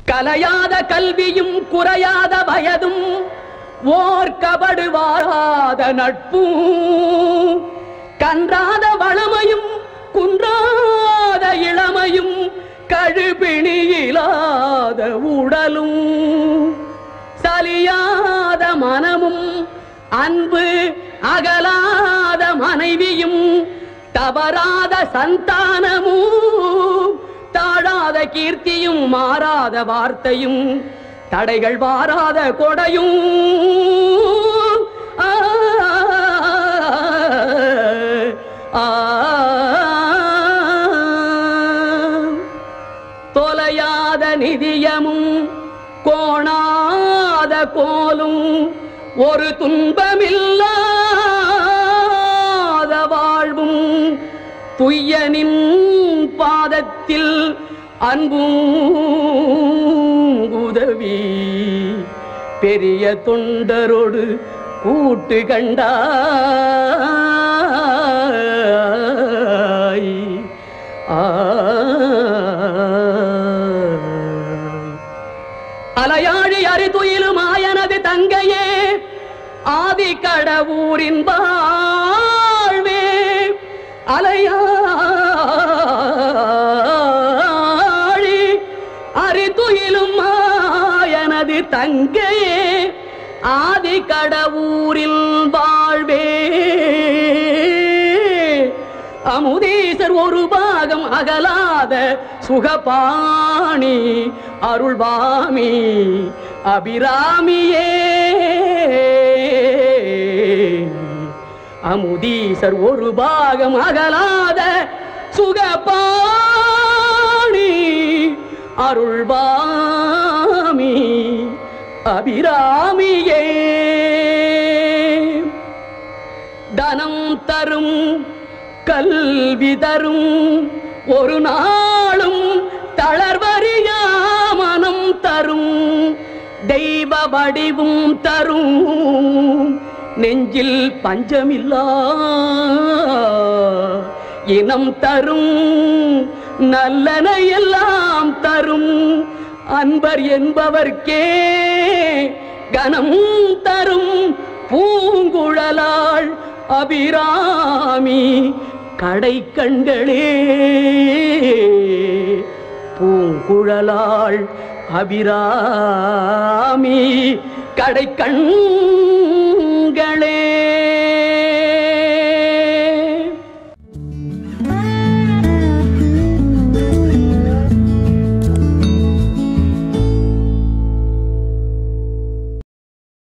கலையாத கல்வியும் குறையாத வயதும் ஓர் கபடு வாராத நட்பும் கன்றாத வளமையும் குன்றாத இளமையும் கழுபிணியிலாத உடலும் சலியாத மனமும் அன்பு அகலாத மனைவியும் தவறாத சந்தானமும் தாழாத கீர்த்தியும் மாறாத வார்த்தையும் தடைகள் வாராத கொடையும் ஆ, ஆ, தொலையாத நிதியமும் கோணாத கோலும் ஒரு துன்பமில்லாத வாழ்வும் துய்யனின் பாதத்தில் அன்பும் உதவி பெரிய தொண்டரோடு கூட்டு கண்டாய் ஆ அலையாழி அரிதுயிலும் ஆயனது தங்கையே ஆதி கடவுரின் வாழ்வே அலையாழி அரிதுயிலும் ஆயனது தங்கையே ஆதி கடவுரில் வாழ்வே அமுதீசர் ஒரு பாகம் அகலாத சுகபாணி அருள்வாமி அபிராமியே அமுதீசர் ஒரு பாகம் அகலாத சுகபாணி அருள்வாமி அபிராமியே தனம் தரும் கல்வி தரும் ஒரு நாளும் தளர்வறியா மனம் தரும் தெய்வ வடிவும் தரும் நெஞ்சில் பஞ்சமில்லா இனம் தரும் நல்லன எல்லாம் தரும் அன்பர் என்பவர்க்கே கனம் தரும் பூங்குழலாள் அபிராமி கடை கண்களே பூங்குழலாள் அபிராமி கடை கண்களே